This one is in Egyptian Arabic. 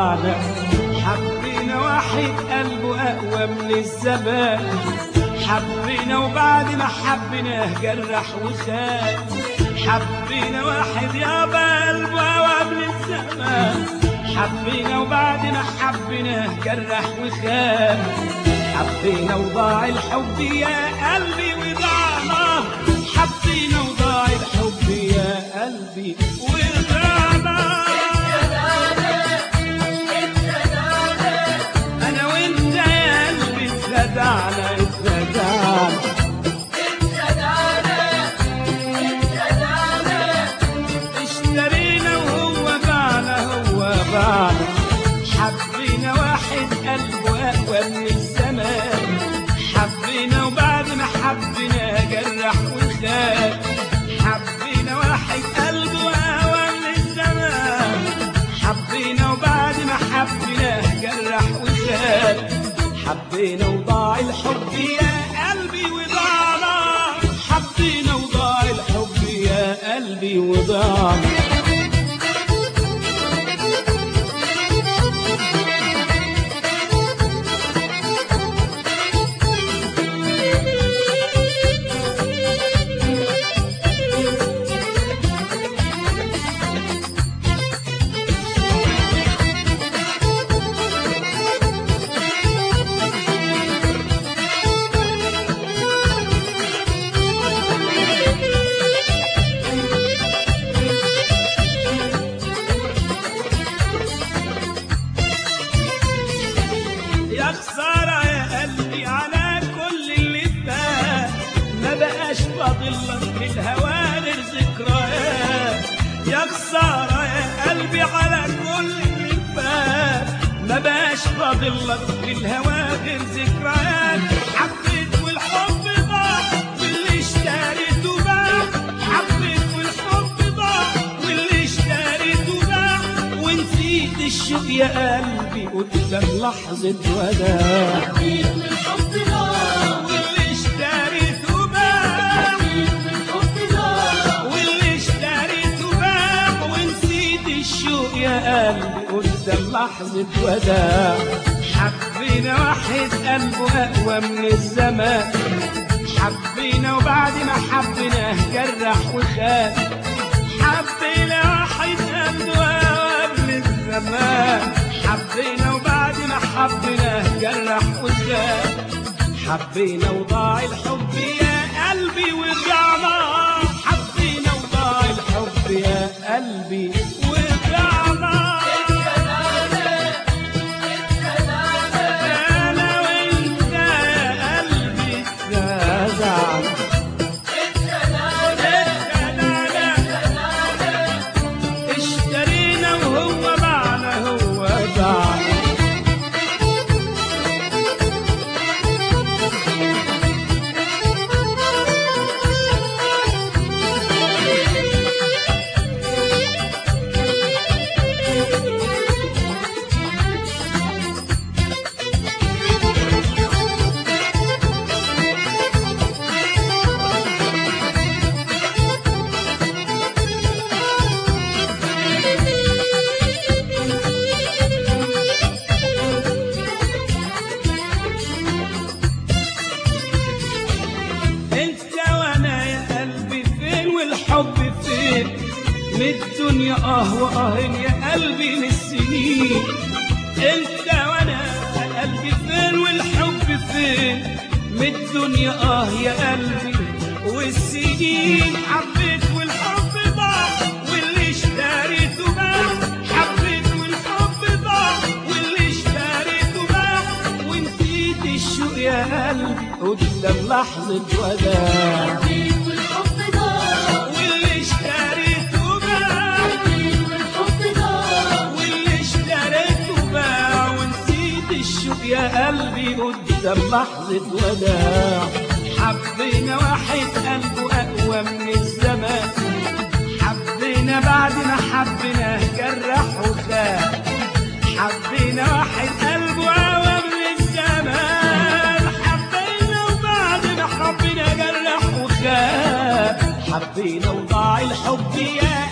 ودعنا حبينا واحد قلبه أقوى من الزمان حبينا وبعد ما حبيناه جرح وخان حبينا واحد يابا قلبه أقوى من الزمان حبينا وبعد ما حبيناه جرح وخان حبينا وضاع الحب يا قلبي وضعنا حبينا وضاع الحب يا قلبي وضعنا انا وانت يا قلبي اتخدعنا اتخدعنا اشترينا وهو باعنا هو باعنا حبينا واحد قلبه اقوى من الزمان حبينا وبعد ما حبينا جرح وخان حبينا واحد قلبه اقوى من الزمان حبينا وبعد ما حبينا جرح وخان حبينا وضاع الحب يا قلبي وضعنا حبينا وضاع الحب يا قلبي وضعنا يا خسارة يا قلبي على كل اللي فات ما بقاش فاضل لك الهوى غير ذكريات يا خسارة يا قلبي على كل اللي فات ما بقاش فاضل لك الهوى غير ذكريات حبيت والحب ضاع واللي اشتريته باع حبيت والحب ضاع واللي اشتريته باع ونسيت الشوق يا قلبي قدام لحظة وداع واللي اشتريته باع واللي اشتريته باع ونسيت الشوق يا قلبي قدام لحظة وداع حبينا واحد قلبه أقوى من الزمان حبينا وبعد ما حبيناه جرح وخان حبينا واحد قلبه أقوى من الزمان حبينا وبعد ما حبيناه جرح وخان حبينا وضاع الحب يا قلبي وضعنا حبينا وضاع الحب يا قلبي وضعنا انا وانت يا قلبي اتخدعنا اتخدعنا اشترينا وهو باعنا هو باعنا انت وانا يا قلبي فين والحب فين من الدنيا اه واه يا قلبي من السنين انت وانا يا قلبي فين والحب فين من الدنيا اه يا قلبي والسنين حبيت والحب ضاع واللي اشتريته باع حبيت والحب ضاع واللي اشتريته باع ونسيت الشوق يا قلبي قدام لحظة وداع واللي اشتريته باع واللي اشتريته باع ونسيت الشوق يا قلبي قدام لحظة وداع حبينا واحد قلبه أقوى من الزمان حبينا بعد ما حبيناه جرح وخان حبينا واحد قلبه أقوى من الزمان حبينا وبعد ما حبينا جرح وخان حبينا وضاع الحب يا